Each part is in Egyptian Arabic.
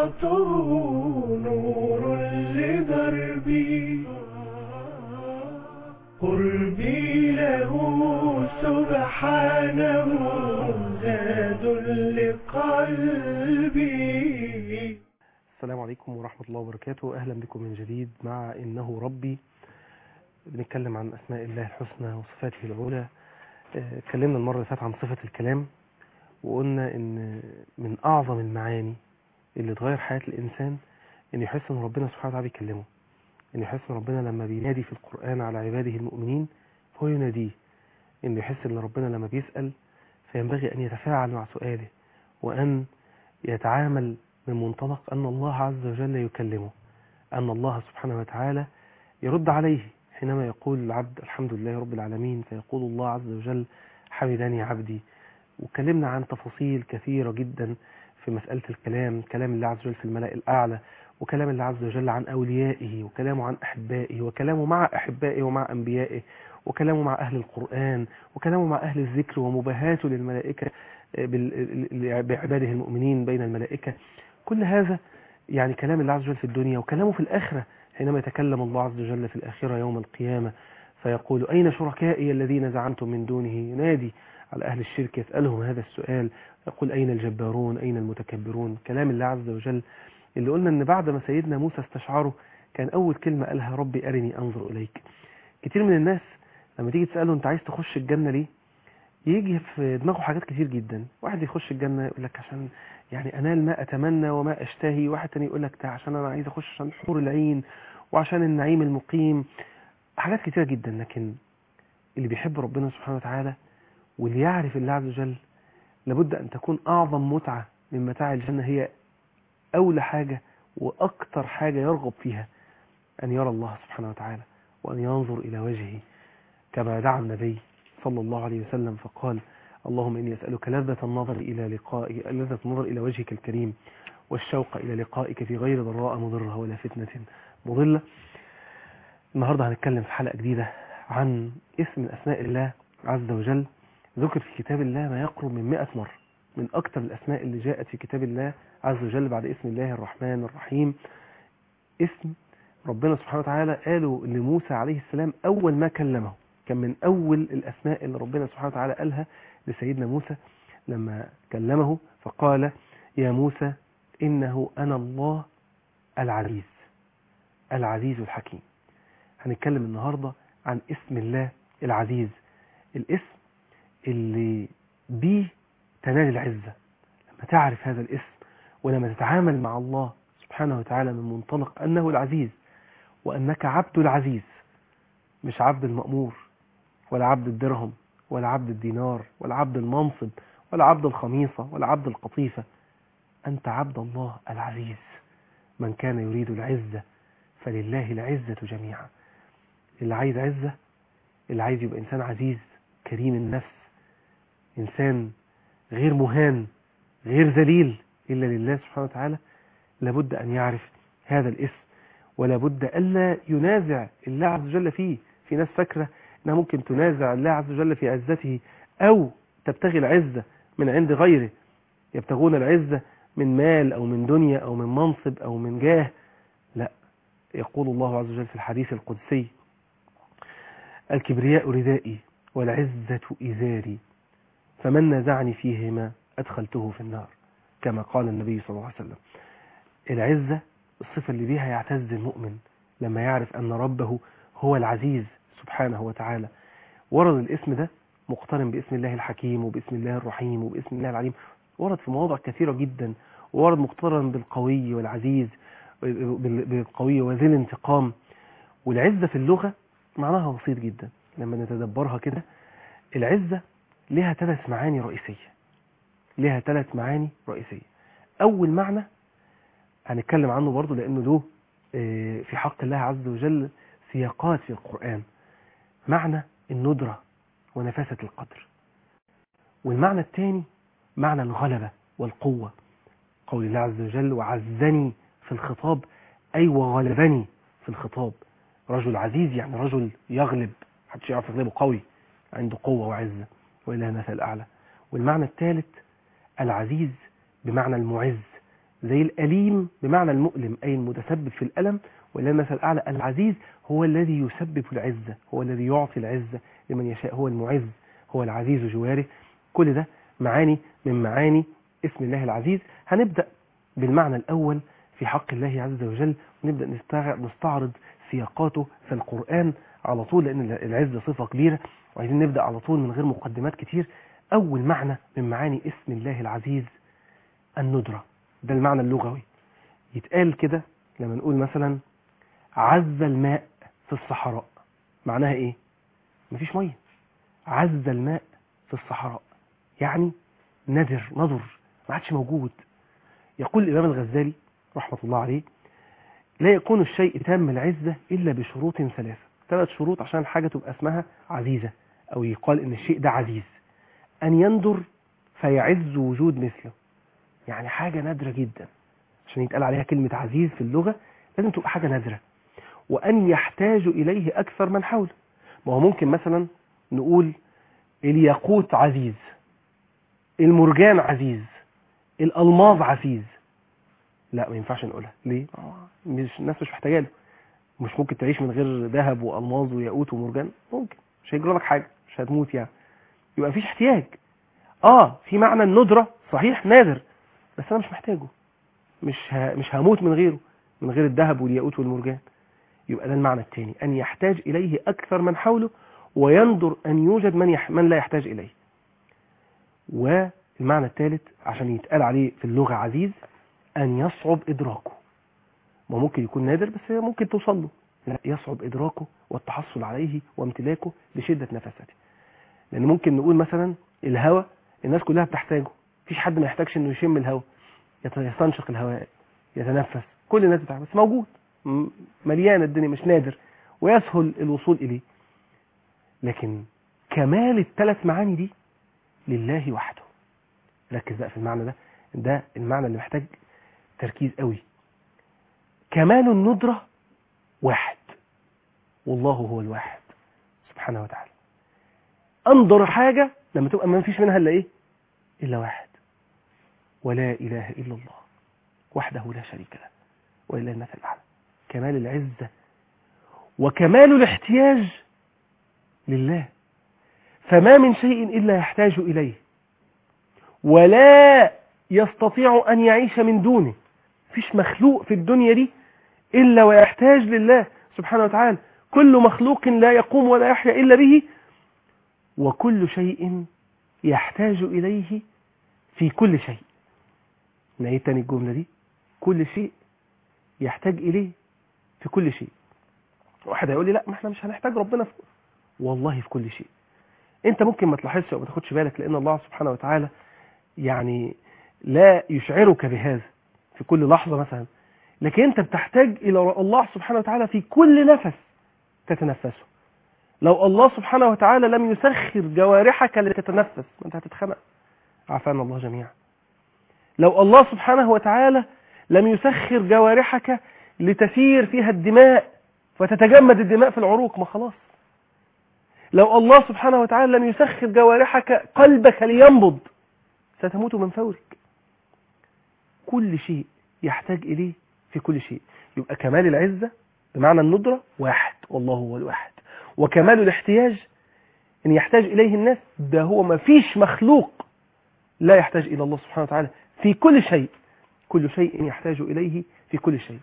صراطه نور لدربي قربي له سبحانه زاد لقلبي السلام عليكم ورحمة الله وبركاته أهلا بكم من جديد مع إنه ربي بنتكلم عن أسماء الله الحسنى وصفاته العلى آه، اتكلمنا المرة اللي فاتت عن صفة الكلام وقلنا إن من أعظم المعاني اللي تغير حياة الإنسان إن يحس إن ربنا سبحانه وتعالى بيكلمه إن يحس إن ربنا لما بينادي في القرآن على عباده المؤمنين فهو يناديه إن يحس إن ربنا لما بيسأل فينبغي أن يتفاعل مع سؤاله وأن يتعامل من منطلق أن الله عز وجل يكلمه أن الله سبحانه وتعالى يرد عليه حينما يقول العبد الحمد لله رب العالمين فيقول الله عز وجل حمدني عبدي وكلمنا عن تفاصيل كثيرة جدا في مسألة الكلام كلام الله عز وجل في الملأ الأعلى وكلام الله عز وجل عن أوليائه وكلامه عن أحبائه وكلامه مع أحبائه ومع أنبيائه وكلامه مع أهل القرآن وكلامه مع أهل الذكر ومباهاته للملائكة بال- بعباده المؤمنين بين الملائكة كل هذا يعني كلام الله عز وجل في الدنيا وكلامه في الآخرة حينما يتكلم الله عز وجل في الآخرة يوم القيامة فيقول أين شركائي الذين زعمتم من دونه ينادي على أهل الشرك يسألهم هذا السؤال يقول أين الجبارون أين المتكبرون كلام الله عز وجل اللي قلنا أن بعد ما سيدنا موسى استشعره كان أول كلمة قالها ربي أرني أنظر إليك كتير من الناس لما تيجي تسأله أنت عايز تخش الجنة ليه يجي في دماغه حاجات كتير جدا واحد يخش الجنة يقول لك عشان يعني أنال ما أتمنى وما أشتهي واحد تاني يقول لك ده عشان أنا عايز أخش عشان حور العين وعشان النعيم المقيم حاجات كتيرة جدا لكن اللي بيحب ربنا سبحانه وتعالى واللي يعرف الله عز وجل لابد أن تكون أعظم متعة من متاع الجنة هي أولى حاجة وأكتر حاجة يرغب فيها أن يرى الله سبحانه وتعالى وأن ينظر إلى وجهه كما دعا النبي صلى الله عليه وسلم فقال اللهم إني أسألك لذة النظر إلى لقائك لذة النظر إلى وجهك الكريم والشوق إلى لقائك في غير ضراء مضرة ولا فتنة مضلة النهاردة هنتكلم في حلقة جديدة عن اسم من أسماء الله عز وجل ذكر في كتاب الله ما يقرب من 100 مرة من أكثر الأسماء اللي جاءت في كتاب الله عز وجل بعد اسم الله الرحمن الرحيم اسم ربنا سبحانه وتعالى قالوا لموسى عليه السلام أول ما كلمه كان من أول الأسماء اللي ربنا سبحانه وتعالى قالها لسيدنا موسى لما كلمه فقال يا موسى إنه أنا الله العزيز العزيز الحكيم هنتكلم النهاردة عن اسم الله العزيز الاسم اللي بيه تنال العزة لما تعرف هذا الاسم ولما تتعامل مع الله سبحانه وتعالى من منطلق أنه العزيز وأنك عبد العزيز مش عبد المأمور ولا عبد الدرهم ولا عبد الدينار ولا عبد المنصب ولا عبد الخميصة ولا عبد القطيفة أنت عبد الله العزيز من كان يريد العزة فلله العزة جميعا اللي عايز عزة اللي عايز يبقى إنسان عزيز كريم النفس إنسان غير مهان غير ذليل إلا لله سبحانه وتعالى لابد أن يعرف هذا الاسم ولا بد ألا ينازع الله عز وجل فيه في ناس فاكرة أنها ممكن تنازع الله عز وجل في عزته أو تبتغي العزة من عند غيره يبتغون العزة من مال أو من دنيا أو من منصب أو من جاه لا يقول الله عز وجل في الحديث القدسي الكبرياء ردائي والعزة إزاري فمن نزعني فيهما أدخلته في النار كما قال النبي صلى الله عليه وسلم العزة الصفة اللي بيها يعتز المؤمن لما يعرف أن ربه هو العزيز سبحانه وتعالى ورد الاسم ده مقترن باسم الله الحكيم وباسم الله الرحيم وباسم الله العليم ورد في مواضع كثيرة جدا وورد مقترن بالقوي والعزيز بال- بالقوي وذي الانتقام والعزة في اللغة معناها بسيط جدا لما نتدبرها كده العزة لها ثلاث معاني رئيسية لها ثلاث معاني رئيسية أول معنى هنتكلم عنه برضو لأنه له آه، في حق الله عز وجل سياقات في القرآن معنى الندرة ونفاسة القدر والمعنى الثاني معنى الغلبة والقوة قول الله عز وجل وعزني في الخطاب أي وغلبني في الخطاب رجل عزيز يعني رجل يغلب محدش يعرف يغلبه قوي عنده قوة وعزة وإله مثل أعلى والمعنى الثالث العزيز بمعنى المعز زي الأليم بمعنى المؤلم أي المتسبب في الألم ولله المثل الأعلى العزيز هو الذي يسبب العزة هو الذي يعطي العزة لمن يشاء هو المعز هو العزيز جواره كل ده معاني من معاني اسم الله العزيز هنبدأ بالمعنى الأول في حق الله عز وجل ونبدأ نستع- نستعرض سياقاته في القرآن على طول لأن العزة صفة كبيرة وعايزين نبدأ على طول من غير مقدمات كتير أول معنى من معاني اسم الله العزيز الندرة ده المعنى اللغوي يتقال كده لما نقول مثلا عز الماء في الصحراء معناها ايه مفيش ميه عز الماء في الصحراء يعني نذر نذر ما عادش موجود يقول الإمام الغزالي رحمة الله عليه لا يكون الشيء تام العزة إلا بشروط ثلاثة ثلاث شروط عشان الحاجة تبقى اسمها عزيزة أو يقال إن الشيء ده عزيز أن يندر فيعز وجود مثله يعني حاجة نادرة جدا عشان يتقال عليها كلمة عزيز في اللغة لازم تبقى حاجة نادرة وأن يحتاج إليه أكثر من حوله ما هو ممكن مثلا نقول الياقوت عزيز المرجان عزيز الألماظ عزيز لا ما ينفعش نقولها ليه؟ آه، مش الناس مش محتاجه له مش ممكن تعيش من غير ذهب والماظ وياقوت ومرجان ممكن مش هيجرى لك حاجه مش هتموت يعني يبقى مفيش احتياج اه في معنى الندره صحيح نادر بس انا مش محتاجه مش ه... مش هموت من غيره من غير الذهب والياقوت والمرجان يبقى ده المعنى الثاني ان يحتاج اليه اكثر من حوله ويندر ان يوجد من يح... من لا يحتاج اليه والمعنى الثالث عشان يتقال عليه في اللغه عزيز ان يصعب ادراكه ما ممكن يكون نادر بس ممكن توصل له لا يصعب ادراكه والتحصل عليه وامتلاكه لشده نفسته لان ممكن نقول مثلا الهواء الناس كلها بتحتاجه مفيش حد ما يحتاجش انه يشم الهواء يت- يستنشق الهواء يتنفس كل الناس بتاعه بس موجود م- مليان الدنيا مش نادر ويسهل الوصول اليه لكن كمال الثلاث معاني دي لله وحده ركز بقى في المعنى ده ده المعنى اللي محتاج تركيز قوي كمال الندرة واحد والله هو الواحد سبحانه وتعالى أنظر حاجة لما تبقى ما فيش منها إلا إيه إلا واحد ولا إله إلا الله وحده لا شريك له وإلا المثل الأعلى كمال العزة وكمال الاحتياج لله فما من شيء إلا يحتاج إليه ولا يستطيع أن يعيش من دونه فيش مخلوق في الدنيا دي إلا ويحتاج لله سبحانه وتعالى كل مخلوق لا يقوم ولا يحيا إلا به وكل شيء يحتاج إليه في كل شيء نعيد تاني الجملة دي كل شيء يحتاج إليه في كل شيء واحد هيقول لي لا ما احنا مش هنحتاج ربنا في والله في كل شيء انت ممكن ما تلاحظش او ما تاخدش بالك لان الله سبحانه وتعالى يعني لا يشعرك بهذا في كل لحظة مثلا لكن انت بتحتاج الى الله سبحانه وتعالى في كل نفس تتنفسه لو الله سبحانه وتعالى لم يسخر جوارحك لتتنفس ما انت هتتخنق عافانا الله جميعا لو الله سبحانه وتعالى لم يسخر جوارحك لتسير فيها الدماء فتتجمد الدماء في العروق ما خلاص لو الله سبحانه وتعالى لم يسخر جوارحك قلبك لينبض ستموت من فورك كل شيء يحتاج إليه في كل شيء يبقى كمال العزة بمعنى الندرة واحد والله هو الواحد وكمال الاحتياج ان يحتاج اليه الناس ده هو ما فيش مخلوق لا يحتاج الى الله سبحانه وتعالى في كل شيء كل شيء يحتاج اليه في كل شيء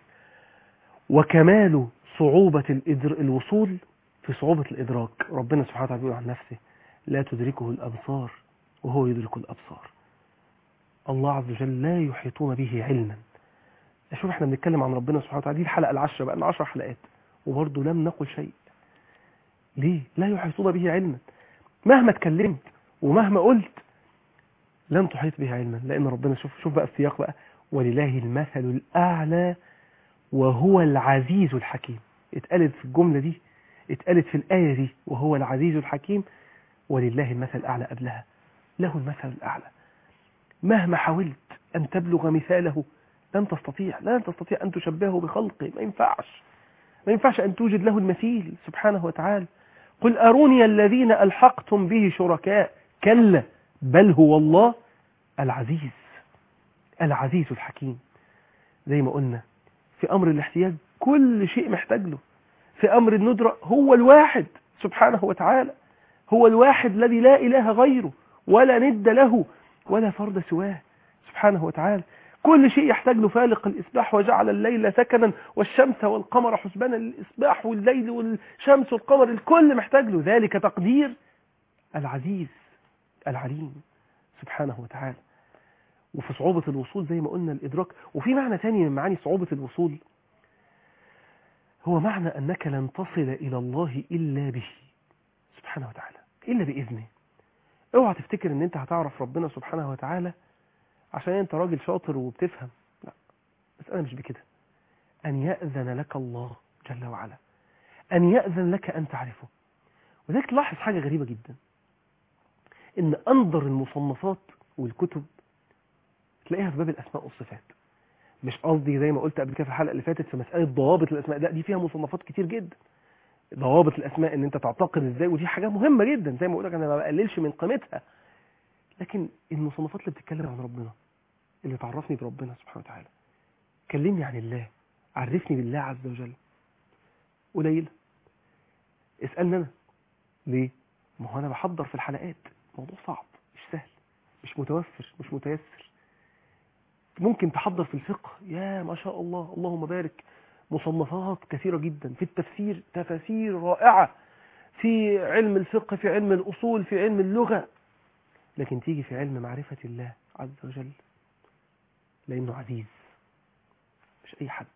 وكمال صعوبة الإدر... الوصول في صعوبة الإدراك ربنا سبحانه وتعالى بيقول عن نفسه لا تدركه الأبصار وهو يدرك الأبصار الله عز وجل لا يحيطون به علما شوف احنا بنتكلم عن ربنا سبحانه وتعالى دي الحلقة العشرة بقى لنا عشر حلقات وبرضه لم نقل شيء ليه لا يحيطون به علما مهما اتكلمت ومهما قلت لن تحيط به علما لان ربنا شوف شوف بقى السياق بقى ولله المثل الاعلى وهو العزيز الحكيم اتقالت في الجملة دي اتقالت في الآية دي وهو العزيز الحكيم ولله المثل الأعلى قبلها له المثل الأعلى مهما حاولت أن تبلغ مثاله لن تستطيع لن تستطيع أن تشبهه بخلقه ما ينفعش ما ينفعش أن توجد له المثيل سبحانه وتعالى قل أروني الذين ألحقتم به شركاء كلا بل هو الله العزيز العزيز الحكيم زي ما قلنا في أمر الاحتياج كل شيء محتاج له في أمر الندرة هو الواحد سبحانه وتعالى هو الواحد الذي لا إله غيره ولا ند له ولا فرد سواه سبحانه وتعالى كل شيء يحتاج له فالق الإصباح وجعل الليل سكنا والشمس والقمر حسبانا للإصباح والليل والشمس والقمر الكل محتاج له ذلك تقدير العزيز العليم سبحانه وتعالى وفي صعوبة الوصول زي ما قلنا الإدراك وفي معنى تاني من معاني صعوبة الوصول هو معنى أنك لن تصل إلى الله إلا به سبحانه وتعالى إلا بإذنه اوعى تفتكر ان انت هتعرف ربنا سبحانه وتعالى عشان انت راجل شاطر وبتفهم لا بس انا مش بكده ان يأذن لك الله جل وعلا ان يأذن لك ان تعرفه وذلك تلاحظ حاجة غريبة جدا ان انظر المصنفات والكتب تلاقيها في باب الاسماء والصفات مش قصدي زي ما قلت قبل كده في الحلقه اللي فاتت في مساله ضوابط الاسماء لا دي فيها مصنفات كتير جدا ضوابط الاسماء ان انت تعتقد ازاي ودي حاجه مهمه جدا زي ما بقول لك انا ما بقللش من قيمتها لكن المصنفات اللي بتتكلم عن ربنا اللي تعرفني بربنا سبحانه وتعالى كلمني عن الله عرفني بالله عز وجل قليل اسالني انا ليه ما هو انا بحضر في الحلقات موضوع صعب مش سهل مش متوفر مش متيسر ممكن تحضر في الفقه يا ما شاء الله اللهم بارك مصنفات كثيرة جدا في التفسير تفاسير رائعة في علم الفقه في علم الأصول في علم اللغة لكن تيجي في علم معرفة الله عز وجل لأنه عزيز مش أي حد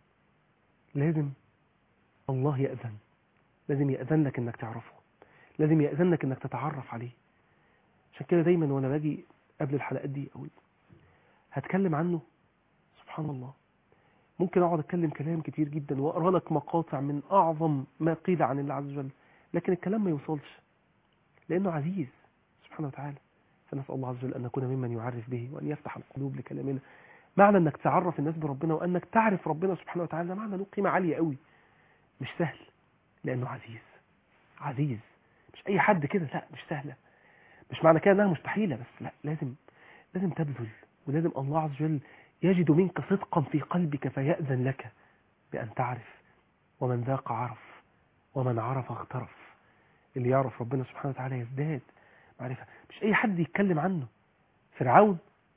لازم الله يأذن لازم يأذن لك انك تعرفه لازم يأذن لك انك تتعرف عليه عشان كده دايما وانا باجي قبل الحلقات دي اقول هتكلم عنه سبحان الله ممكن اقعد اتكلم كلام كتير جدا واقرا لك مقاطع من اعظم ما قيل عن الله عز وجل لكن الكلام ما يوصلش لانه عزيز سبحانه وتعالى فنسال الله عز وجل ان نكون ممن يعرف به وان يفتح القلوب لكلامنا معنى انك تعرف الناس بربنا وانك تعرف ربنا سبحانه وتعالى ده معنى له قيمه عاليه قوي مش سهل لانه عزيز عزيز مش اي حد كده لا مش سهله مش معنى كده انها مستحيله بس لا لازم لازم تبذل ولازم الله عز وجل يجد منك صدقا في قلبك فيأذن لك بأن تعرف ومن ذاق عرف ومن عرف اغترف اللي يعرف ربنا سبحانه وتعالى يزداد معرفة مش أي حد يتكلم عنه فرعون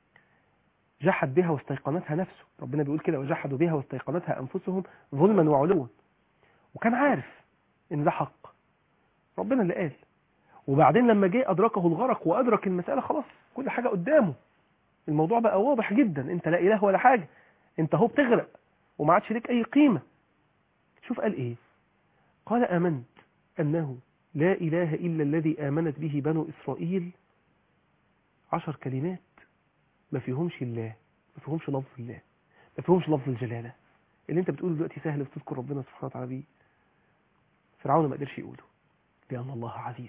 جحد بها واستيقنتها نفسه ربنا بيقول كده وجحدوا بها واستيقنتها أنفسهم ظلما وعلوا وكان عارف إن ده حق ربنا اللي قال وبعدين لما جه أدركه الغرق وأدرك المسألة خلاص كل حاجة قدامه الموضوع بقى واضح جدا انت لا اله ولا حاجة انت هو بتغرق وما عادش ليك اي قيمة شوف قال ايه قال امنت انه لا اله الا الذي امنت به بنو اسرائيل عشر كلمات ما فيهمش الله ما فيهمش لفظ الله ما فيهمش لفظ الجلالة اللي انت بتقوله دلوقتي سهل وتذكر ربنا سبحانه وتعالى بيه فرعون ما قدرش يقوله لان الله عزيز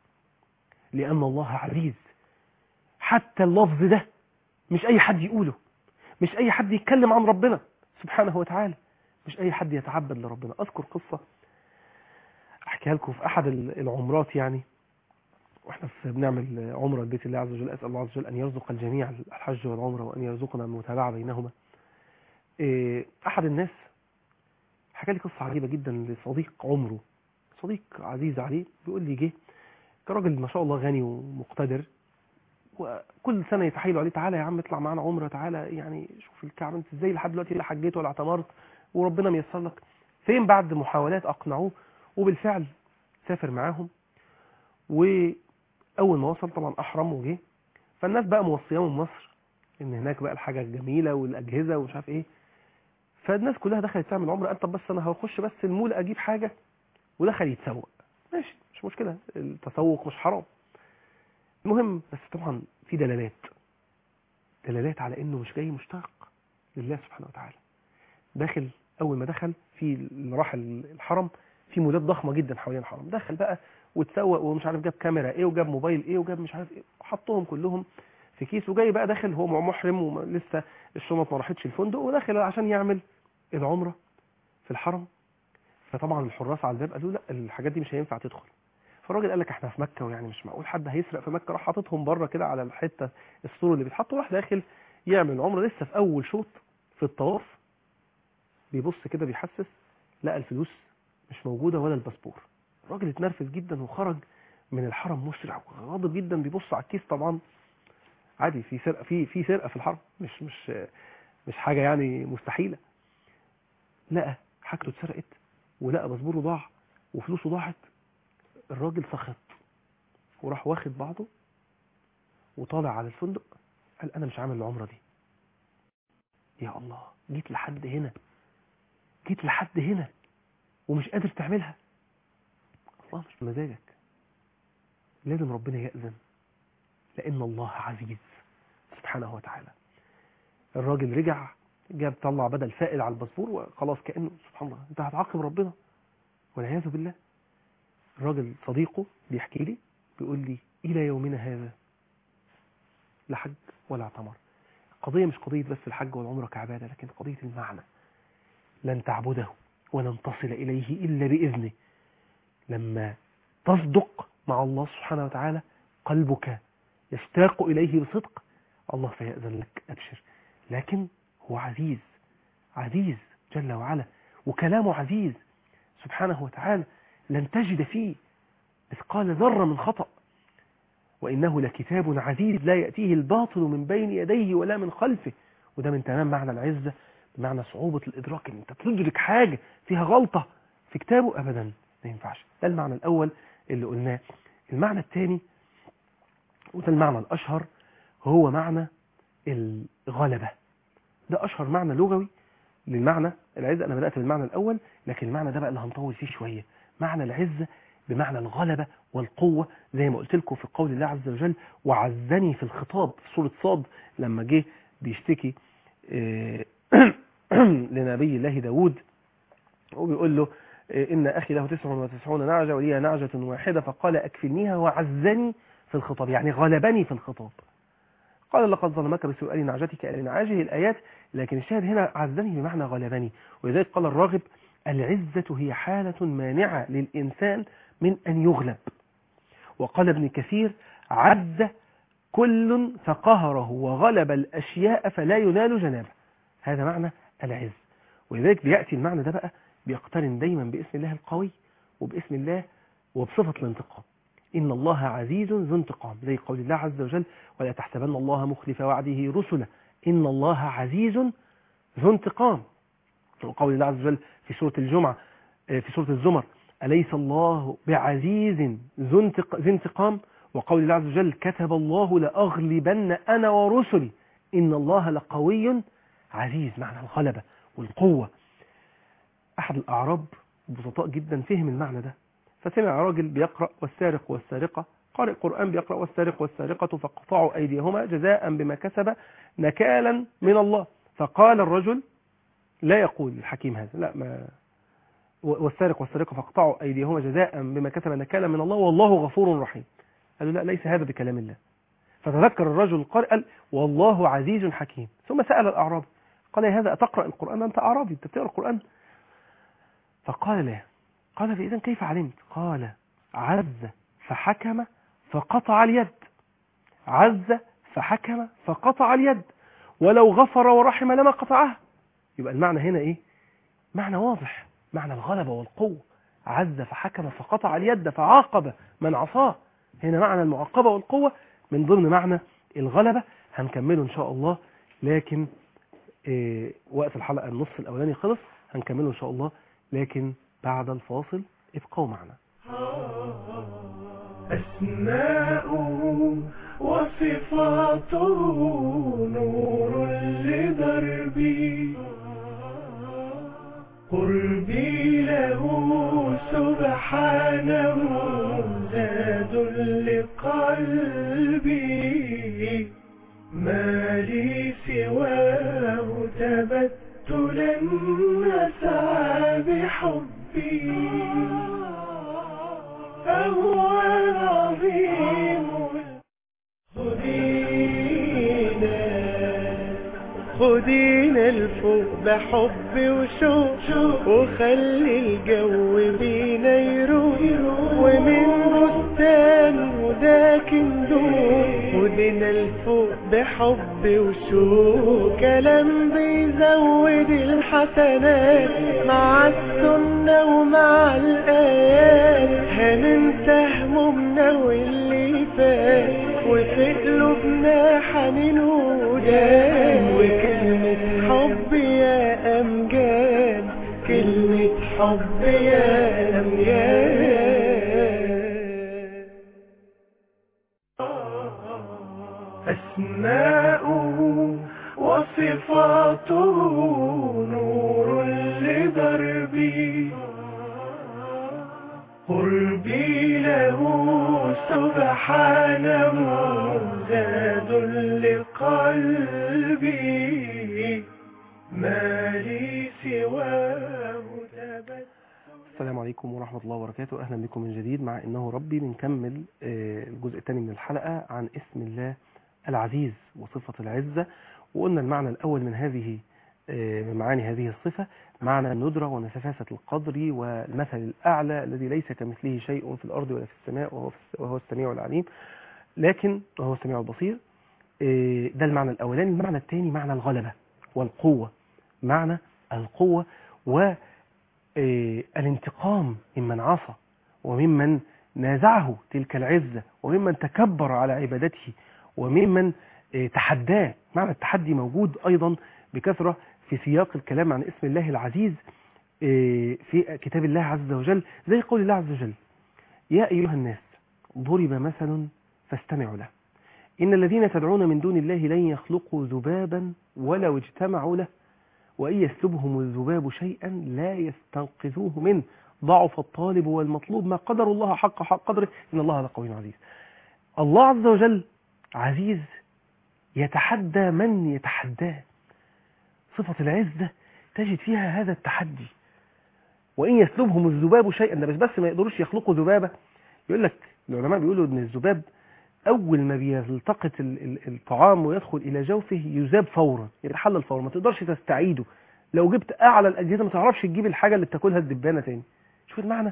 لان الله عزيز حتى اللفظ ده مش اي حد يقوله مش اي حد يتكلم عن ربنا سبحانه وتعالى مش اي حد يتعبد لربنا اذكر قصة احكيها لكم في احد العمرات يعني واحنا في بنعمل عمرة لبيت الله عز وجل اسال الله عز وجل ان يرزق الجميع الحج والعمرة وان يرزقنا المتابعة بينهما احد الناس حكى لي قصة عجيبة جدا لصديق عمره صديق عزيز عليه بيقول لي جه كراجل ما شاء الله غني ومقتدر وكل سنة يتحايلوا عليه تعالى يا عم اطلع معانا عمرة تعالى يعني شوف الكعبة انت ازاي لحد دلوقتي لا حجيت ولا اعتمرت وربنا ميسر لك فين بعد محاولات اقنعوه وبالفعل سافر معاهم واول ما وصل طبعا احرم وجه فالناس بقى موصياه من مصر ان هناك بقى الحاجة الجميلة والاجهزة ومش عارف ايه فالناس كلها دخلت تعمل عمرة قال طب بس انا هخش بس المول اجيب حاجة ودخل يتسوق ماشي مش مشكلة التسوق مش حرام المهم بس طبعا في دلالات دلالات على انه مش جاي مشتاق لله سبحانه وتعالى داخل اول ما دخل في راح الحرم في مولات ضخمه جدا حوالين الحرم دخل بقى وتسوق ومش عارف جاب كاميرا ايه وجاب موبايل ايه وجاب مش عارف ايه حطهم كلهم في كيس وجاي بقى داخل هو محرم ولسه الشنط ما راحتش الفندق وداخل عشان يعمل العمره في الحرم فطبعا الحراس على الباب قالوا لا الحاجات دي مش هينفع تدخل فالراجل قال لك احنا في مكه ويعني مش معقول حد هيسرق في مكه راح حاططهم بره كده على الحته السور اللي بيتحط وراح داخل يعمل عمره لسه في اول شوط في الطواف بيبص كده بيحسس لقى الفلوس مش موجودة ولا الباسبور الراجل اتنرفز جدا وخرج من الحرم مسرع وغاضب جدا بيبص على الكيس طبعا عادي في سرقة في في سرقة في الحرم مش مش مش حاجة يعني مستحيلة لقى حاجته اتسرقت ولقى باسبوره ضاع وفلوسه ضاعت الراجل سخط وراح واخد بعضه وطالع على الفندق قال انا مش عامل العمرة دي يا الله جيت لحد هنا جيت لحد هنا ومش قادر تعملها الله مش بمزاجك لازم ربنا يأذن لأن الله عزيز سبحانه وتعالى الراجل رجع جاب طلع بدل فائل على الباسبور وخلاص كأنه سبحان الله انت هتعاقب ربنا والعياذ بالله الراجل صديقه بيحكي لي بيقول لي إلى يومنا هذا لا حج ولا اعتمر قضية مش قضية بس الحج والعمرة كعبادة لكن قضية المعنى لن تعبده ولن تصل إليه إلا بإذنه لما تصدق مع الله سبحانه وتعالى قلبك يشتاق إليه بصدق الله فيأذن لك أبشر لكن هو عزيز عزيز جل وعلا وكلامه عزيز سبحانه وتعالى لن تجد فيه مثقال ذرة من خطأ وإنه لكتاب عزيز لا يأتيه الباطل من بين يديه ولا من خلفه وده من تمام معنى العزة بمعنى صعوبة الإدراك إن أنت تدرك حاجة فيها غلطة في كتابه أبدا ما ينفعش ده المعنى الأول اللي قلناه المعنى الثاني وده المعنى الأشهر هو معنى الغلبة ده أشهر معنى لغوي للمعنى العزة أنا بدأت بالمعنى الأول لكن المعنى ده بقى اللي هنطول فيه شوية معنى العزة بمعنى الغلبة والقوة زي ما قلت لكم في قول الله عز وجل وعزني في الخطاب في سورة صاد لما جه بيشتكي لنبي الله داود وبيقول له إن أخي له تسع وتسعون نعجة ولي نعجة واحدة فقال أكفلنيها وعزني في الخطاب يعني غلبني في الخطاب قال لقد ظلمك بسؤال نعجتك إلى نعاجه الآيات لكن الشاهد هنا عزني بمعنى غلبني ولذلك قال الراغب العزة هي حالة مانعة للإنسان من أن يغلب وقال ابن كثير عز كل فقهره وغلب الأشياء فلا ينال جنابه هذا معنى العز ولذلك بيأتي المعنى ده بقى بيقترن دايما باسم الله القوي وباسم الله وبصفة الانتقام إن الله عزيز ذو انتقام زي قول الله عز وجل ولا تحسبن الله مخلف وعده رسله إن الله عزيز ذو انتقام وقول الله عز وجل في سورة الجمعة في سورة الزمر أليس الله بعزيز ذو انتقام وقول الله عز وجل كتب الله لأغلبن أنا ورسلي إن الله لقوي عزيز معنى الغلبة والقوة أحد الأعراب بسطاء جدا فهم المعنى ده فسمع راجل بيقرأ والسارق والسارقة قارئ قرآن بيقرأ والسارق والسارقة فقطعوا أيديهما جزاء بما كسب نكالا من الله فقال الرجل لا يقول الحكيم هذا لا ما والسارق والسارقة فاقطعوا أيديهما جزاء بما كسب نكالا من الله والله غفور رحيم قالوا لا ليس هذا بكلام الله فتذكر الرجل القارئ قال والله عزيز حكيم ثم سأل الأعرابي قال يا هذا أتقرأ القرآن أنت أعرابي أنت بتقرأ القرآن فقال لا قال فإذا كيف علمت قال عز فحكم فقطع اليد عز فحكم فقطع اليد ولو غفر ورحم لما قطعها يبقى المعنى هنا ايه معنى واضح معنى الغلبة والقوة عز فحكم فقطع اليد فعاقب من عصاه هنا معنى المعاقبة والقوة من ضمن معنى الغلبة هنكمله ان شاء الله لكن إيه وقت الحلقة النص الاولاني خلص هنكمله ان شاء الله لكن بعد الفاصل ابقوا معنا أسماؤه وصفاته نور لدربي قربي له سبحانه زاد لقلبي ما لي سواه تبتلا نسعى بحبي فهو العظيم خذينا خذينا الفوق بحب وشوق وخلي الجو بينا يروح ومن بستان وذاك ندوق من الفوق بحب وشوق كلام بيزود الحسنات مع السنة ومع الآيات هننسى همومنا واللي فات وفي قلوبنا حنين وداد وكلمة حب يا أمجاد كلمة حب يا أمجاد أسماؤه وصفاته نور لدربي قربي له سبحانه زاد لقلبي ما لي سواه تبت السلام عليكم ورحمة الله وبركاته أهلا بكم من جديد مع إنه ربي بنكمل آه، الجزء الثاني من الحلقة عن اسم الله العزيز وصفة العزة وقلنا المعنى الأول من هذه آه، من معاني هذه الصفة معنى الندرة ونسفاسة القدر والمثل الأعلى الذي ليس كمثله شيء في الأرض ولا في السماء وهو, في وهو السميع العليم لكن وهو السميع البصير آه، ده المعنى الأولاني المعنى الثاني معنى الغلبة والقوة معنى القوة و آه، الانتقام ممن عصى وممن نازعه تلك العزة وممن تكبر على عبادته وممن آه، تحداه معنى التحدي موجود أيضا بكثرة في سياق الكلام عن اسم الله العزيز آه، في كتاب الله عز وجل زي قول الله عز وجل يا أيها الناس ضرب مثل فاستمعوا له إن الذين تدعون من دون الله لن يخلقوا ذبابا ولو اجتمعوا له وإن يسلبهم الذباب شيئا لا يستنقذوه منه ضعف الطالب والمطلوب ما قدر الله حق حق قدره إن الله لقوي عزيز الله عز وجل عزيز يتحدى من يتحداه صفة العزة تجد فيها هذا التحدي وإن يسلبهم الذباب شيئا ده بس بس ما يقدروش يخلقوا ذبابة يقول لك العلماء بيقولوا إن الذباب أول ما بيلتقط ال- ال- الطعام ويدخل إلى جوفه يذاب فورا يتحلل فورا ما تقدرش تستعيده لو جبت أعلى الأجهزة ما تعرفش تجيب الحاجة اللي بتاكلها الدبانة تاني شوف المعنى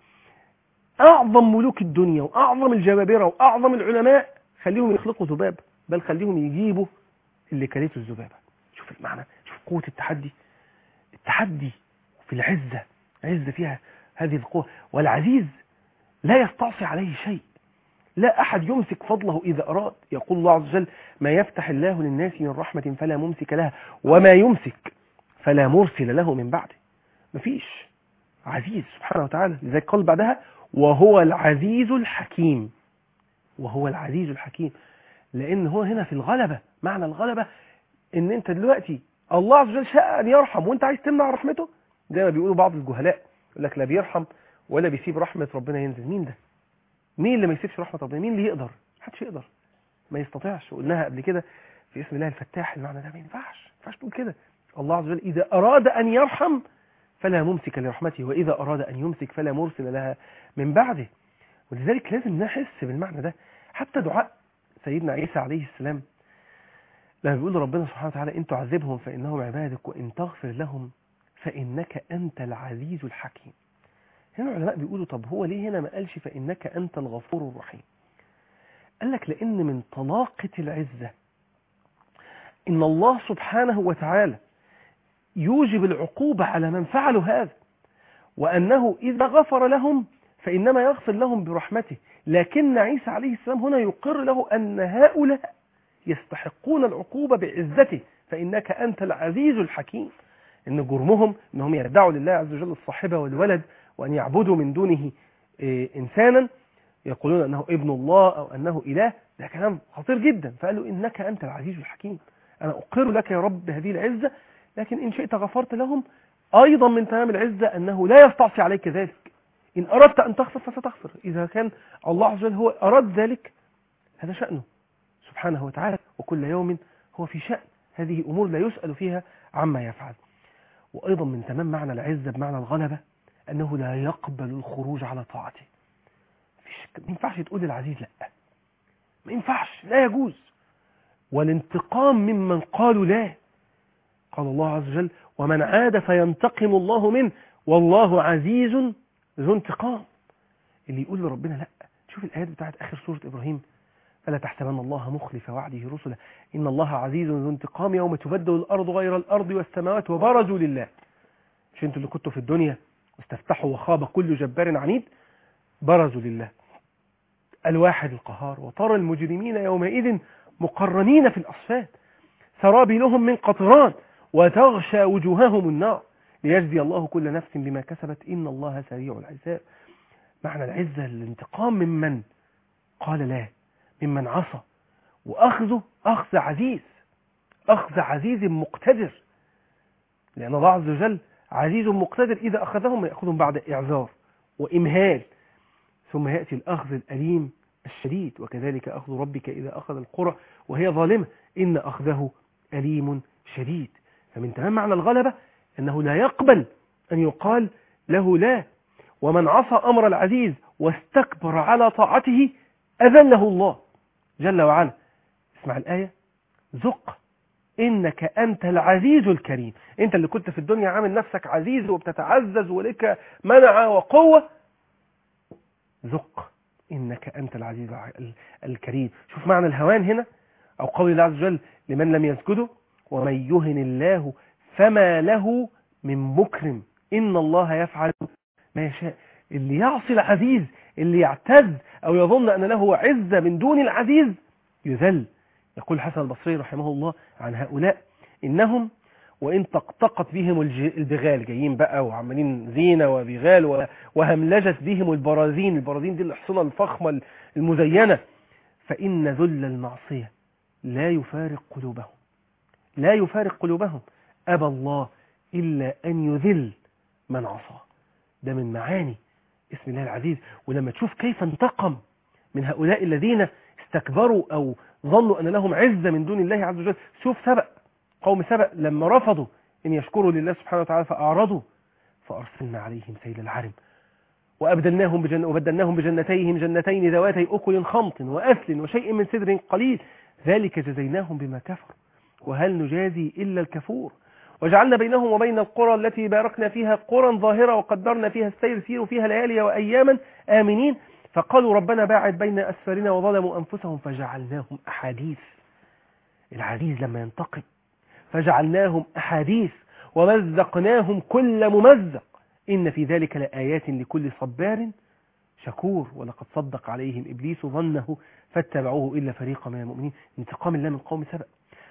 أعظم ملوك الدنيا وأعظم الجبابرة وأعظم العلماء خليهم يخلقوا ذباب بل خليهم يجيبوا اللي كلته الذبابة شوف المعنى شوف قوة التحدي التحدي في العزة عزة فيها هذه القوة والعزيز لا يستعصي عليه شيء لا أحد يمسك فضله إذا أراد يقول الله عز وجل ما يفتح الله للناس من رحمة فلا ممسك لها وما يمسك فلا مرسل له من بعده مفيش عزيز سبحانه وتعالى لذلك قال بعدها وهو العزيز الحكيم وهو العزيز الحكيم لأن هو هنا في الغلبة معنى الغلبة إن أنت دلوقتي الله عز وجل شاء أن يرحم وأنت عايز تمنع رحمته زي ما بيقولوا بعض الجهلاء يقول لك لا بيرحم ولا بيسيب رحمة ربنا ينزل مين ده مين اللي ما يسيبش رحمة ربنا مين اللي يقدر محدش يقدر ما يستطيعش قلناها قبل كده في اسم الله الفتاح المعنى ده ما ينفعش ما ينفعش تقول كده الله عز وجل إذا أراد أن يرحم فلا ممسك لرحمته وإذا أراد أن يمسك فلا مرسل لها من بعده ولذلك لازم نحس بالمعنى ده حتى دعاء سيدنا عيسى عليه السلام لما بيقول ربنا سبحانه وتعالى إن تعذبهم فإنهم عبادك وإن تغفر لهم فإنك أنت العزيز الحكيم هنا العلماء بيقولوا طب هو ليه هنا ما قالش فإنك أنت الغفور الرحيم قال لك لأن من طلاقة العزة إن الله سبحانه وتعالى يوجب العقوبة على من فعلوا هذا وأنه إذا غفر لهم فإنما يغفر لهم برحمته لكن عيسى عليه السلام هنا يقر له أن هؤلاء يستحقون العقوبة بعزته فإنك أنت العزيز الحكيم إن جرمهم أنهم يدعوا لله عز وجل الصاحبة والولد وأن يعبدوا من دونه إيه، إنسانا يقولون أنه ابن الله أو أنه إله ده كلام خطير جدا فقالوا إنك أنت العزيز الحكيم أنا أقر لك يا رب هذه العزة لكن إن شئت غفرت لهم أيضا من تمام العزة أنه لا يستعصي عليك ذلك إن أردت أن تغفر فستغفر إذا كان الله عز وجل هو أراد ذلك هذا شأنه سبحانه وتعالى وكل يوم هو في شأن هذه أمور لا يسأل فيها عما يفعل وأيضا من تمام معنى العزة بمعنى الغلبة أنه لا يقبل الخروج على طاعته مفيش- ما ينفعش تقول للعزيز لا ما ينفعش لا يجوز والانتقام ممن قالوا لا قال الله عز وجل ومن عاد فينتقم الله منه والله عزيز ذو انتقام اللي يقول لربنا لا شوف الآيات بتاعت آخر سورة إبراهيم ألا تحسبن الله مخلف وعده رسله إن الله عزيز ذو انتقام يوم تبدل الأرض غير الأرض والسماوات وبرزوا لله مش انتوا اللي كنتوا في الدنيا واستفتحوا وخاب كل جبار عنيد برزوا لله الواحد القهار وترى المجرمين يومئذ مقرنين في الأصفاد سرابيلهم من قطران وتغشى وجوههم النار ليجزي الله كل نفس بما كسبت إن الله سريع الحساب معنى العزة الانتقام ممن قال لا ممن عصى وأخذه أخذ عزيز أخذ عزيز مقتدر لأن الله عز وجل عزيز مقتدر إذا أخذهم يأخذهم بعد إعذار وإمهال ثم يأتي الأخذ الأليم الشديد وكذلك أخذ ربك إذا أخذ القرى وهي ظالمة إن أخذه أليم شديد فمن تمام معنى الغلبة أنه لا يقبل أن يقال له لا ومن عصى أمر العزيز واستكبر على طاعته أذله الله جل وعلا اسمع الآية ذق إنك أنت العزيز الكريم أنت اللي كنت في الدنيا عامل نفسك عزيز وبتتعزز ولك منع وقوة ذق إنك أنت العزيز الكريم شوف معنى الهوان هنا أو قول الله عز وجل لمن لم يسجده ومن يهن الله فما له من مكرم إن الله يفعل ما يشاء اللي يعصي العزيز اللي يعتز أو يظن أن له عزة من دون العزيز يذل يقول حسن البصري رحمه الله عن هؤلاء إنهم وإن تقطقت بهم البغال جايين بقى وعمالين زينة وبغال وهملجت بهم البرازين البرازين دي الحصنة الفخمة المزينة فإن ذل المعصية لا يفارق قلوبهم لا يفارق قلوبهم أبى الله إلا أن يذل من عصى ده من معاني اسم الله العزيز ولما تشوف كيف انتقم من هؤلاء الذين استكبروا أو ظنوا أن لهم عزة من دون الله عز وجل شوف سبأ قوم سبأ لما رفضوا أن يشكروا لله سبحانه وتعالى فأعرضوا فأرسلنا عليهم سيل العرم وأبدلناهم, بجن وبدلناهم بجنتيهم جنتين ذواتي أكل خمط وأثل وشيء من سدر قليل ذلك جزيناهم بما كفروا وهل نجازي إلا الكفور وجعلنا بينهم وبين القرى التي باركنا فيها قرى ظاهرة وقدرنا فيها السير سيروا فيها ليالي وأياما آمنين فقالوا ربنا باعد بين أسفارنا وظلموا أنفسهم فجعلناهم أحاديث العزيز لما ينتقم فجعلناهم أحاديث ومزقناهم كل ممزق إن في ذلك لآيات لكل صبار شكور ولقد صدق عليهم إبليس ظنه فاتبعوه إلا فريقا من المؤمنين انتقام الله من قوم سبأ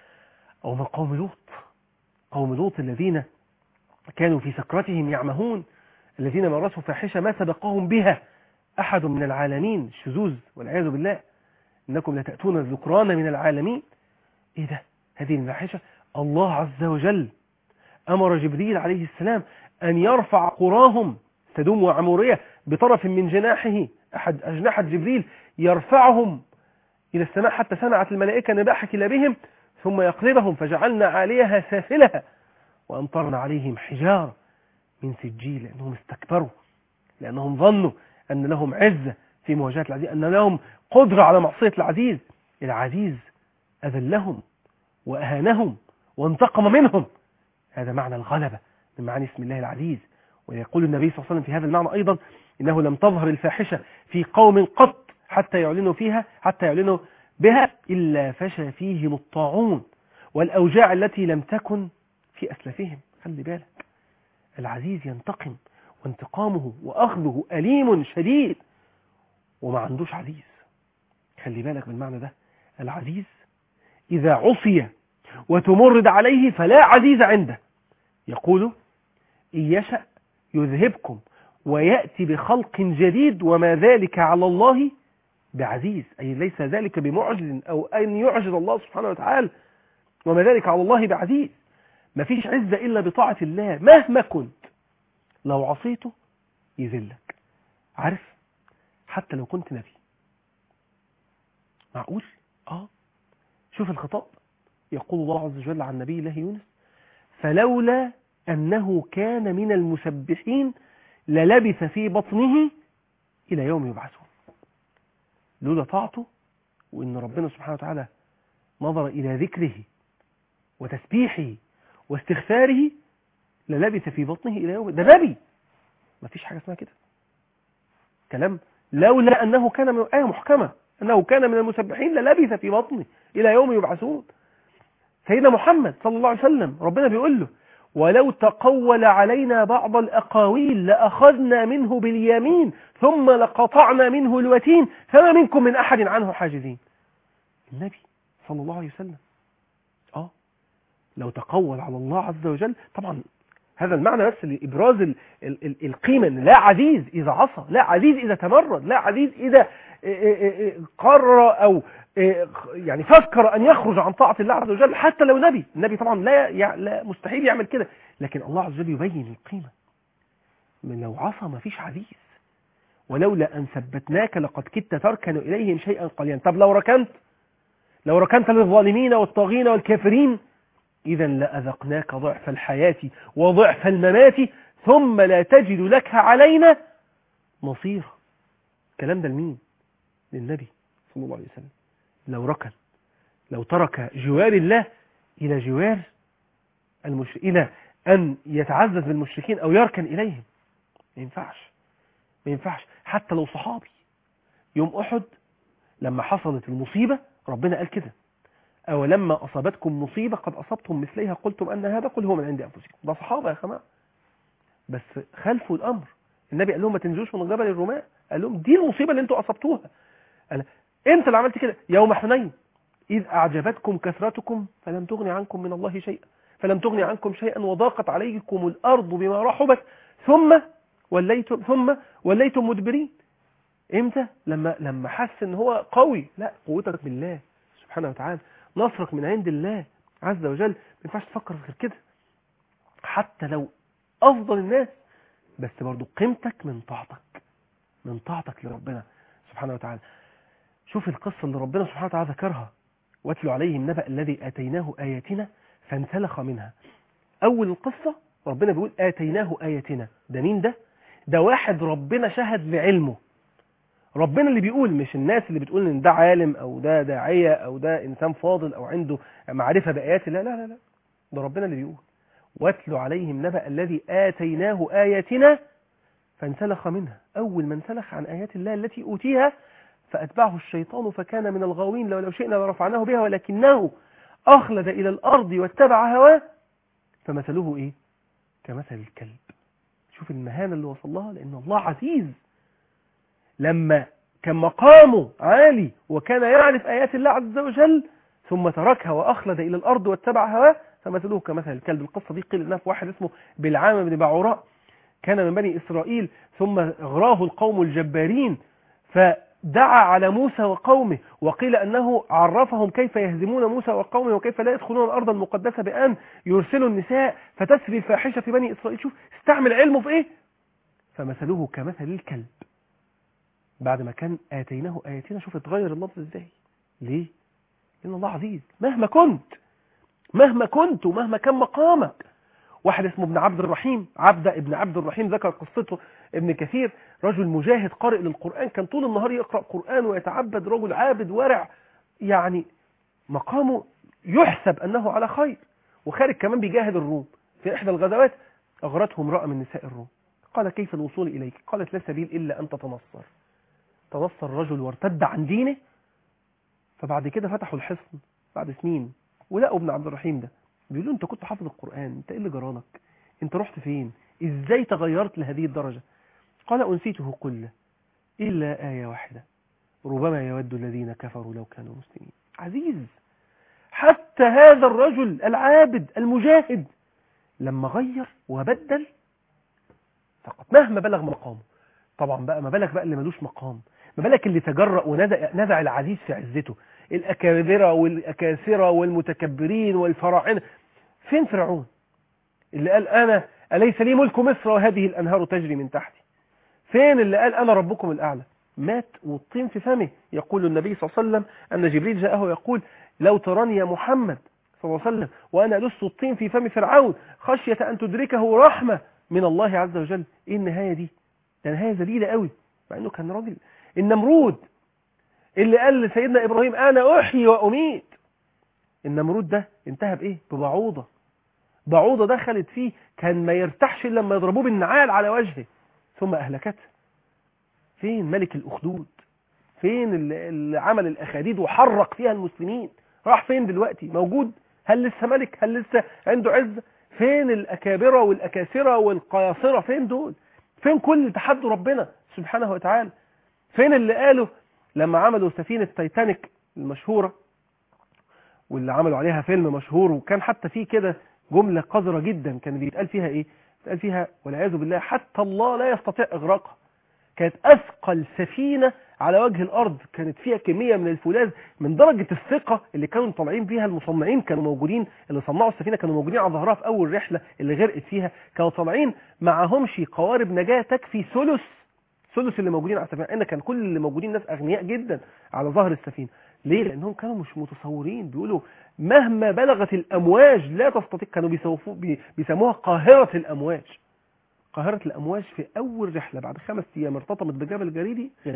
أو من قوم لوط قوم لوط الذين كانوا في سكرتهم يعمهون الذين مارسوا فاحشة ما سبقهم بها أحد من العالمين الشذوذ والعياذ بالله إنكم لتأتون الذكران من العالمين إيه ده هذه الفاحشة الله عز وجل أمر جبريل عليه السلام أن يرفع قراهم سدوم وعمورية بطرف من جناحه أحد أجنحة جبريل يرفعهم إلى السماء حتى سمعت الملائكة نباح كلابهم ثم يقلبهم فجعلنا عاليها سافلها وأمطرنا عليهم حجارة من سجيل لأنهم استكبروا لأنهم ظنوا أن لهم عزة في مواجهة العزيز أن لهم قدرة على معصية العزيز العزيز أذلهم وأهانهم وانتقم منهم هذا معنى الغلبة من معاني اسم الله العزيز ويقول النبي صلى الله عليه وسلم في هذا المعنى أيضا إنه لم تظهر الفاحشة في قوم قط حتى يعلنوا فيها حتى يعلنوا بها إلا فشى فيهم الطاعون والأوجاع التي لم تكن في أسلافهم خلي بالك العزيز ينتقم وانتقامه وأخذه أليم شديد وما عندوش عزيز خلي بالك من المعنى ده العزيز إذا عصي وتمرد عليه فلا عزيز عنده يقول إن يشأ يذهبكم ويأتي بخلق جديد وما ذلك على الله بعزيز أي ليس ذلك بمعجز أو أن يعجز الله سبحانه وتعالى وما ذلك على الله بعزيز ما فيش عزة إلا بطاعة الله مهما كنت لو عصيته يذلك عارف حتى لو كنت نبي معقول آه شوف الخطاب يقول الله عز وجل عن نبي الله يونس فلولا أنه كان من المسبحين للبث في بطنه إلى يوم يبعثون لولا طاعته وإن ربنا سبحانه وتعالى نظر إلى ذكره وتسبيحه واستغفاره للبث في بطنه إلى يوم ده نبي ما فيش حاجة اسمها كده كلام لولا أنه كان من آية محكمة أنه كان من المسبحين للبث في بطنه إلى يوم يبعثون سيدنا محمد صلى الله عليه وسلم ربنا بيقول له ولو تقول علينا بعض الأقاويل لأخذنا منه باليمين ثم لقطعنا منه الوتين فما منكم من أحد عنه حاجزين النبي صلى الله عليه وسلم آه لو تقول على الله عز وجل طبعا هذا المعنى بس لإبراز ال ال ال القيمة إن لا عزيز إذا عصى لا عزيز إذا تمرد لا عزيز إذا قرر أو يعني فكر أن يخرج عن طاعة الله عز وجل حتى لو نبي النبي طبعا لا, لا مستحيل يعمل كده لكن الله عز وجل يبين القيمة من لو عصى ما فيش عزيز ولولا أن ثبتناك لقد كدت تركن إليهم شيئا قليلا طب لو ركنت لو ركنت للظالمين والطاغين والكافرين إذا لأذقناك ضعف الحياة وضعف الممات ثم لا تجد لك علينا نصيرا الكلام ده لمين للنبي صلى الله عليه وسلم لو ركن لو ترك جوار الله إلى جوار المش... إلى أن يتعزز بالمشركين أو يركن إليهم ما ينفعش ما ينفعش حتى لو صحابي يوم أحد لما حصلت المصيبة ربنا قال كده أو لما أصابتكم مصيبة قد أصبتم مثليها قلتم أن هذا قل هو من عند أنفسكم ده صحابة يا جماعة بس خلفوا الأمر النبي قال لهم ما تنزلوش من جبل الرماء قال لهم دي المصيبة اللي انتوا أصبتوها قال انت اللي عملت كده يوم حنين إذ أعجبتكم كثرتكم فلم تغني عنكم من الله شيئا فلم تغني عنكم شيئا وضاقت عليكم الأرض بما رحبت ثم وليتم ثم وليتم مدبرين امتى لما لما حس ان هو قوي لا قوتك بالله سبحانه وتعالى نصرك من عند الله عز وجل ما ينفعش تفكر غير كده حتى لو افضل الناس بس برضو قيمتك من طاعتك من طاعتك لربنا سبحانه وتعالى شوف القصة اللي ربنا سبحانه وتعالى ذكرها واتلو عليهم نبأ الذي آتيناه آياتنا فانسلخ منها أول القصة ربنا بيقول آتيناه آياتنا ده مين ده؟ ده واحد ربنا شهد بعلمه ربنا اللي بيقول مش الناس اللي بتقول ان ده عالم او ده داعية او ده انسان فاضل او عنده معرفة بآيات لا لا لا لا ده ربنا اللي بيقول واتلو عليهم نبأ الذي آتيناه آياتنا فانسلخ منها أول من سلخ عن آيات الله التي أوتيها فأتبعه الشيطان فكان من الغاوين لو لو شئنا لرفعناه بها ولكنه أخلد إلى الأرض واتبع هواه فمثله إيه كمثل الكلب شوف المهانة اللي وصل لها لأن الله عزيز لما كان مقامه عالي وكان يعرف آيات الله عز وجل ثم تركها وأخلد إلى الأرض واتبع هواه فمثله كمثل الكلب القصة دي قيل إنها في واحد اسمه بالعام بن بعوراء كان من بني إسرائيل ثم أغراه القوم الجبارين فدعا على موسى وقومه وقيل أنه عرفهم كيف يهزمون موسى وقومه وكيف لا يدخلون الأرض المقدسة بأن يرسلوا النساء فتسري الفاحشة في بني إسرائيل شوف استعمل علمه في إيه فمثله كمثل الكلب بعد ما كان آتيناه آياتنا شوف اتغير اللفظ ازاي ليه لأن الله عزيز مهما كنت مهما كنت ومهما كان مقامك واحد اسمه ابن عبد الرحيم عبد ابن عبد الرحيم ذكر قصته ابن كثير رجل مجاهد قارئ للقرآن كان طول النهار يقرأ قرآن ويتعبد رجل عابد ورع يعني مقامه يحسب أنه على خير وخارج كمان بيجاهد الروم في إحدى الغزوات أغرته امرأة من نساء الروم قال كيف الوصول إليك قالت لا سبيل إلا أن تتنصر تنصر الرجل وارتد عن دينه فبعد كده فتحوا الحصن بعد سنين ولقوا ابن عبد الرحيم ده بيقولوا انت كنت حافظ القرآن انت ايه اللي جرالك انت رحت فين ازاي تغيرت لهذه الدرجة قال أنسيته كله إلا آية واحدة ربما يود الذين كفروا لو كانوا مسلمين عزيز حتى هذا الرجل العابد المجاهد لما غير وبدل فقط مهما بلغ مقامه طبعا بقى ما بالك بقى اللي ملوش مقام ما بالك اللي تجرأ ونزع العزيز في عزته الأكابرة والأكاسرة والمتكبرين والفراعنة فين فرعون اللي قال أنا أليس لي ملك مصر وهذه الأنهار تجري من تحتي فين اللي قال أنا ربكم الأعلى مات والطين في فمه يقول النبي صلى الله عليه وسلم أن جبريل جاءه يقول لو تراني يا محمد صلى الله عليه وسلم وأنا أدس الطين في فم فرعون خشية أن تدركه رحمة من الله عز وجل إيه النهاية دي ده نهاية ذليلة قوي مع أنه كان راجل النمرود اللي قال لسيدنا إبراهيم أنا أحيي وأميت النمرود ده انتهى بإيه ببعوضة بعوضة دخلت فيه كان ما يرتاحش إلا لما يضربوه بالنعال على وجهه ثم أهلكته فين ملك الأخدود فين اللي اللي عمل الاخاديد وحرق فيها المسلمين راح فين دلوقتي موجود هل لسه ملك هل لسه عنده عزة فين الاكابرة والاكاسرة والقياصرة فين دول فين كل اللي تحدوا ربنا سبحانه وتعالى فين اللي قالوا لما عملوا سفينة تايتانيك المشهورة واللي عملوا عليها فيلم مشهور وكان حتى فيه كده جملة قذرة جدا كان بيتقال فيها ايه بيتقال فيها والعياذ بالله حتى الله لا يستطيع اغراقها كانت اثقل سفينة على وجه الارض كانت فيها كمية من الفولاذ من درجة الثقة اللي كانوا طالعين فيها المصنعين كانوا موجودين اللي صنعوا السفينة كانوا موجودين على ظهرها في اول رحلة اللي غرقت فيها كانوا طالعين معهمش قوارب نجاة تكفي ثلث ثلث اللي موجودين على السفينة ان كان كل اللي موجودين ناس اغنياء جدا على ظهر السفينة ليه لانهم كانوا مش متصورين بيقولوا مهما بلغت الامواج لا تستطيع كانوا بيسوفوا بي- بيسموها قاهرة الامواج قاهرة الامواج في اول رحلة بعد خمس ايام ارتطمت بجبل الجليدي غرقت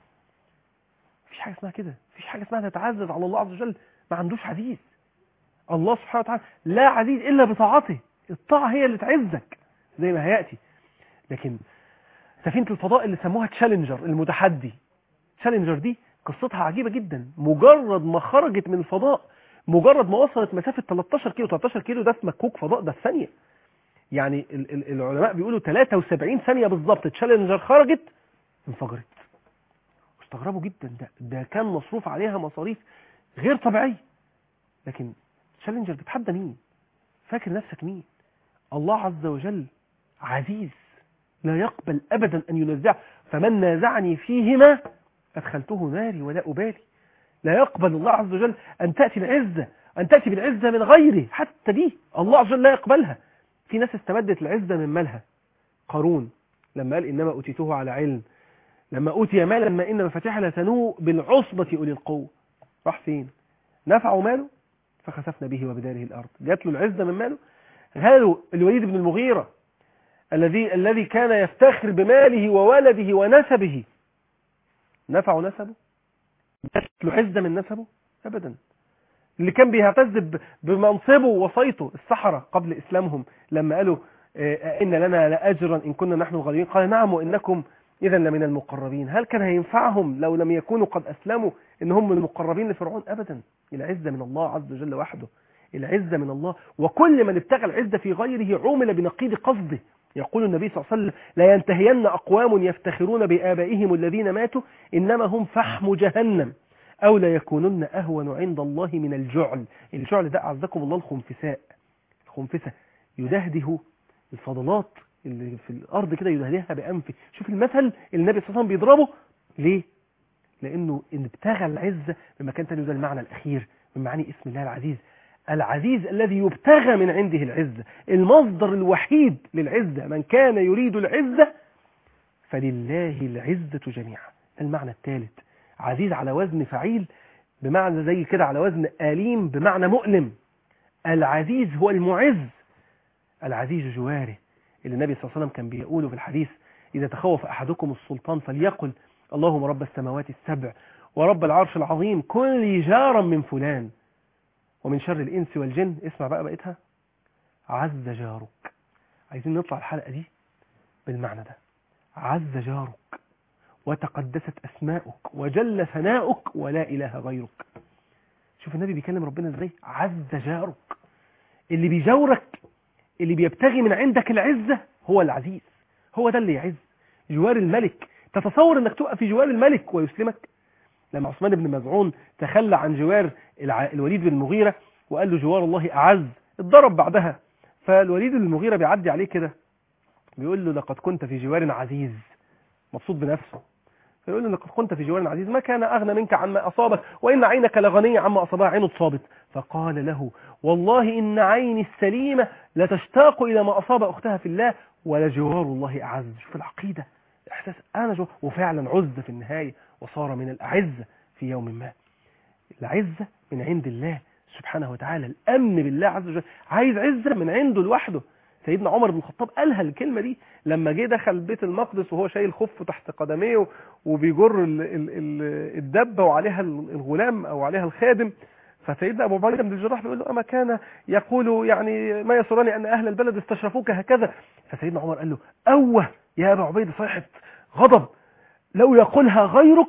مفيش حاجة اسمها كده مفيش حاجة اسمها تتعزز على الله عز وجل ما عندوش عزيز الله سبحانه وتعالى لا عزيز الا بطاعته الطاعة هي اللي تعزك زي ما هيأتي لكن سفينة الفضاء اللي سموها تشالنجر المتحدي تشالنجر دي قصتها عجيبة جدا مجرد ما خرجت من الفضاء مجرد ما وصلت مسافة 13 كيلو 13 كيلو ده في مكوك فضاء ده في ثانية يعني ال- ال- العلماء بيقولوا 73 ثانية بالظبط تشالنجر خرجت انفجرت استغربوا جدا ده ده كان مصروف عليها مصاريف غير طبيعية لكن تشالنجر بتحدى مين فاكر نفسك مين الله عز وجل عزيز لا يقبل أبدا أن ينزع فمن نازعني فيهما أدخلته ناري ولا أبالي لا يقبل الله عز وجل أن تأتي العزة أن تأتي بالعزة من غيره حتى دي الله عز وجل لا يقبلها في ناس استمدت العزة من مالها قارون لما قال إنما أوتيته على علم لما أوتي مالا ما إن مفاتيح لا تنوء بالعصبة أولي القوة راح فين نفعوا ماله فخسفنا به وبداره الأرض جات له العزة من ماله قالوا الوليد بن المغيرة الذي الذي كان يفتخر بماله وولده ونسبه نفعوا نسبه جات له عزة من نسبه أبدا اللي كان بيعتز ب- بمنصبه وصيته السحرة قبل إسلامهم لما قالوا آه، إن لنا لأجرا إن كنا نحن الغالبين قال نعم وإنكم إذا لمن المقربين هل كان هينفعهم لو لم يكونوا قد أسلموا إن هم من المقربين لفرعون أبدا العزة من الله عز وجل وحده العزة من الله وكل من ابتغى العزة في غيره عومل بنقيض قصده يقول النبي صلى الله عليه وسلم لا ينتهين أقوام يفتخرون بآبائهم الذين ماتوا إنما هم فحم جهنم أو لا يكونن أهون عند الله من الجعل الجعل ده أعزكم الله الخنفساء الخنفسة يدهده الفضلات اللي في الأرض كده يدهدها بأنفه شوف المثل اللي النبي صلى الله عليه وسلم بيضربه ليه؟ لأنه إن ابتغى العزة بمكان تاني ده المعنى الأخير من معاني اسم الله العزيز العزيز الذي يبتغى من عنده العزة المصدر الوحيد للعزة من كان يريد العزة فلله العزة جميعا ده المعنى الثالث عزيز على وزن فعيل بمعنى زي كده على وزن أليم بمعنى مؤلم العزيز هو المعز العزيز جواره اللي النبي صلى الله عليه وسلم كان بيقوله في الحديث إذا تخوف أحدكم السلطان فليقل اللهم رب السماوات السبع ورب العرش العظيم كن لي جارا من فلان ومن شر الإنس والجن اسمع بقى بقيتها عز جارك عايزين نطلع الحلقة دي بالمعنى ده عز جارك وتقدست أسماؤك وجل ثناؤك ولا إله غيرك شوف النبي بيكلم ربنا ازاي عز جارك اللي بيجاورك اللي بيبتغي من عندك العزة هو العزيز هو ده اللي يعز جوار الملك تتصور انك تقف في جوار الملك ويسلمك لما عثمان بن مزعون تخلى عن جوار الع- الوليد بن المغيرة وقال له جوار الله أعز اتضرب بعدها فالوليد بن المغيرة بيعدي عليه كده بيقول له لقد كنت في جوار عزيز مبسوط بنفسه فيقول له لقد كنت في جوار عزيز ما كان أغنى منك عما أصابك وإن عينك لغنية عما أصابها عين اتصابت فقال له والله إن عيني السليمة لتشتاق إلى ما أصاب أختها في الله ولجوار الله أعز شوف العقيدة إحساس أنا جو وفعلا عز في النهاية وصار من الأعزة في يوم ما العزة من عند الله سبحانه وتعالى الأمن بالله عز وجل عايز عزة من عنده لوحده سيدنا عمر بن الخطاب قالها الكلمة دي لما جه دخل بيت المقدس وهو شايل خفه تحت قدميه وبيجر ال- ال- ال- الدبة وعليها الغلام أو عليها الخادم فسيدنا أبو عبيدة بن الجراح بيقول له أما كان يقول يعني ما يسرني أن أهل البلد استشرفوك هكذا فسيدنا عمر قال له أوه يا أبا عبيدة صيحة غضب لو يقولها غيرك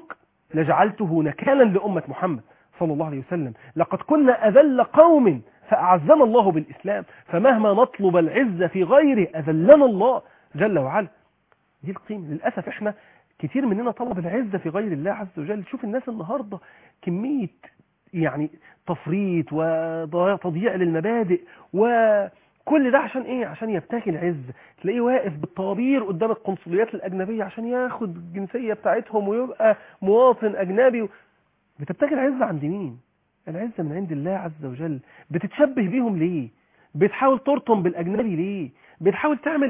لجعلته نكالا لأمة محمد صلى الله عليه وسلم لقد كنا أذل قوم فأعزنا الله بالإسلام فمهما نطلب العزة في غيره أذلنا الله جل وعلا دي القيمة للأسف احنا كتير مننا طلب العزة في غير الله عز وجل شوف الناس النهاردة كمية يعني تفريط وتضييع للمبادئ وكل ده عشان ايه عشان يبتغي العزة تلاقيه واقف بالطوابير قدام القنصليات الأجنبية عشان ياخد الجنسية بتاعتهم ويبقى مواطن أجنبي بتبتغي العزة عند مين العزة من عند الله عز وجل بتتشبه بيهم ليه بتحاول ترطم بالأجنبي ليه بتحاول تعمل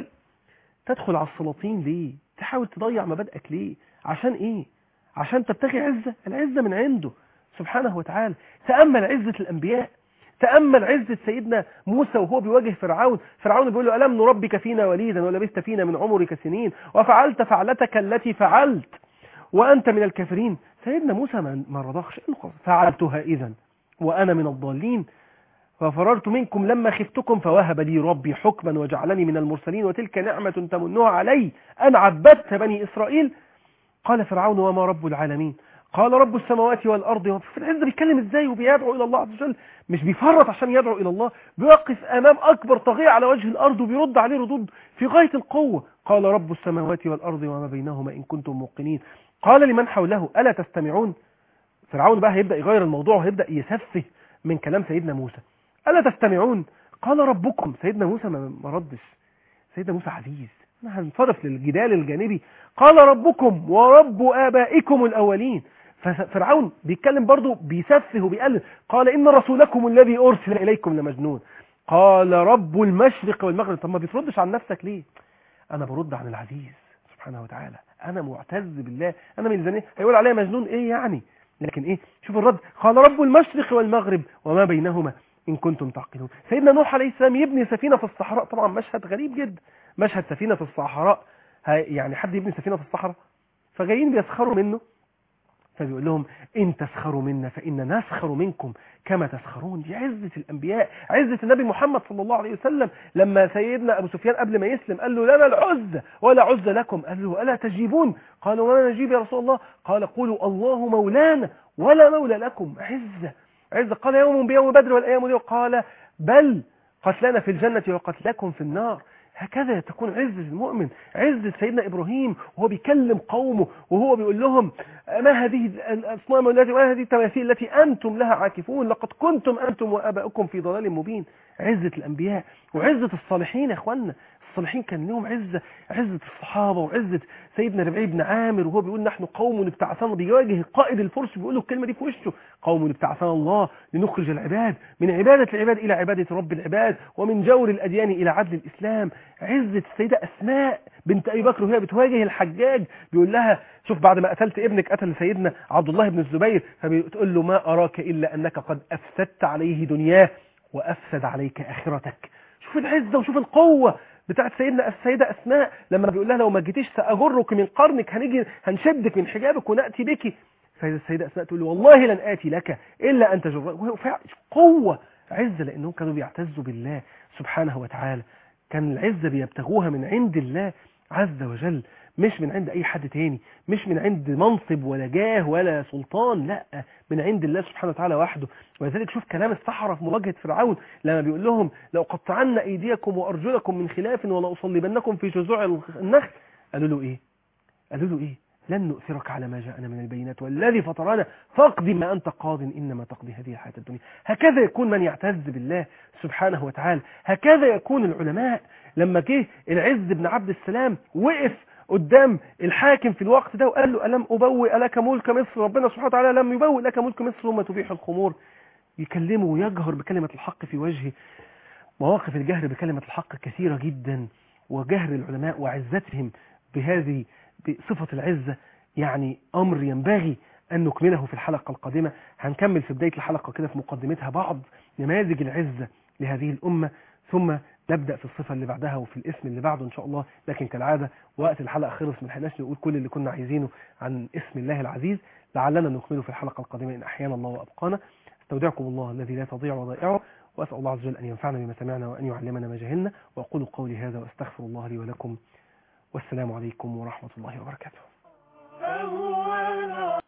تدخل على السلاطين ليه تحاول تضيع مبادئك ليه عشان ايه عشان تبتغي عزة العزة من عنده سبحانه وتعالى تأمل عزة الأنبياء تأمل عزة سيدنا موسى وهو بيواجه فرعون فرعون بيقول له ألم نربك فينا وليدا ولبثت فينا من عمرك سنين وفعلت فعلتك التي فعلت وأنت من الكافرين سيدنا موسى ما ما رضخش فعلتها إذا وأنا من الضالين ففررت منكم لما خفتكم فوهب لي ربي حكما وجعلني من المرسلين وتلك نعمة تمنها علي أن عبدت بني إسرائيل قال فرعون وما رب العالمين قال رب السماوات والأرض في العزة بيتكلم إزاي وبيدعو إلى الله عز وجل مش بيفرط عشان يدعو إلى الله بيوقف أمام أكبر طغية على وجه الأرض وبيرد عليه ردود في غاية القوة قال رب السماوات والأرض وما بينهما إن كنتم موقنين قال لمن حوله ألا تستمعون فرعون بقى هيبدأ يغير الموضوع وهيبدأ يسفه من كلام سيدنا موسى ألا تستمعون قال ربكم سيدنا موسى ما ما ردش سيدنا موسى عزيز احنا هنصرف للجدال الجانبي قال ربكم ورب آبائكم الأولين ففرعون بيتكلم برضه بيسفه وبيقلل قال إن رسولكم الذي أرسل إليكم لمجنون قال رب المشرق والمغرب طب ما بتردش عن نفسك ليه أنا برد عن العزيز سبحانه وتعالى أنا معتز بالله أنا من زمان هيقول عليا مجنون إيه يعني لكن إيه شوف الرد قال رب المشرق والمغرب وما بينهما إن كنتم تعقلون سيدنا نوح عليه السلام يبني سفينة في الصحراء طبعا مشهد غريب جدا مشهد سفينة في الصحراء هاي- يعني حد يبني سفينة في الصحراء فجايين بيسخروا منه فبيقول لهم إن تسخروا منا فإن نسخر منكم كما تسخرون دي عزة الأنبياء عزة النبي محمد صلى الله عليه وسلم لما سيدنا أبو سفيان قبل ما يسلم قال له لنا العزة ولا عزة لكم قال له ألا تجيبون قالوا ولا نجيب يا رسول الله قال قولوا الله مولانا ولا مولى لكم عزة عزة قال يوم بيوم بدر والأيام دي قال بل قتلنا في الجنة وقتلكم في النار هكذا تكون عزة المؤمن عزة سيدنا إبراهيم وهو بيكلم قومه وهو بيقول لهم ما هذه الأصنام التي ما هذه التماثيل التي أنتم لها عاكفون لقد كنتم أنتم وآباؤكم في ضلال مبين عزة الأنبياء وعزة الصالحين يا إخوانا الصالحين كان لهم عزة عزة الصحابة وعزة سيدنا ربيعي بن عامر وهو بيقول نحن قوم ابتعثنا بيواجه قائد الفرس بيقول له الكلمة دي في وشه قوم ابتعثنا الله لنخرج العباد من عبادة العباد إلى عبادة رب العباد ومن جور الأديان إلى عدل الإسلام عزة السيدة أسماء بنت أبي بكر وهي بتواجه الحجاج بيقول لها شوف بعد ما قتلت ابنك قتل سيدنا عبد الله بن الزبير فبتقول له ما أراك إلا أنك قد أفسدت عليه دنياه وأفسد عليك آخرتك شوف العزة وشوف القوة بتاعت سيدنا السيدة أسماء لما بيقول لها لو ما جيتيش سأجرك من قرنك هنيجي هنشدك من حجابك ونأتي بك فالسيدة أسماء تقول له والله لن آتي لك إلا أن تجر وهو فعلا قوة عزة لأنهم كانوا بيعتزوا بالله سبحانه وتعالى كان العزة بيبتغوها من عند الله عز وجل مش من عند أي حد تاني مش من عند منصب ولا جاه ولا سلطان لا من عند الله سبحانه وتعالى وحده ولذلك شوف كلام السحرة في مواجهة فرعون لما بيقول لهم لو قطعن أيديكم وأرجلكم من خلاف ولأصلبنكم في جذوع النخل قالوا له إيه قالوا له إيه لن نؤثرك على ما جاءنا من البينات والذي فطرنا فاقضي ما أنت قاض إنما تقضي هذه الحياة الدنيا هكذا يكون من يعتز بالله سبحانه وتعالى هكذا يكون العلماء لما جه العز بن عبد السلام وقف قدام الحاكم في الوقت ده وقال له ألم أبوئ لك ملك مصر ربنا سبحانه وتعالى لم يبوئ لك ملك مصر وما تبيح الخمور يكلمه ويجهر بكلمة الحق في وجهه مواقف الجهر بكلمة الحق كثيرة جدا وجهر العلماء وعزتهم بهذه بصفة العزة يعني أمر ينبغي أن نكمله في الحلقة القادمة هنكمل في بداية الحلقة كده في مقدمتها بعض نماذج العزة لهذه الأمة ثم نبدأ في الصفة اللي بعدها وفي الاسم اللي بعده إن شاء الله لكن كالعادة وقت الحلقة خلص ما لحقناش نقول كل اللي كنا عايزينه عن اسم الله العزيز لعلنا نكمله في الحلقة القادمة إن أحيانا الله وأبقانا استودعكم الله الذي لا تضيع ودائعه وأسأل الله عز وجل أن ينفعنا بما سمعنا وأن يعلمنا ما جهلنا وأقول قولي هذا وأستغفر الله لي ولكم والسلام عليكم ورحمة الله وبركاته فهو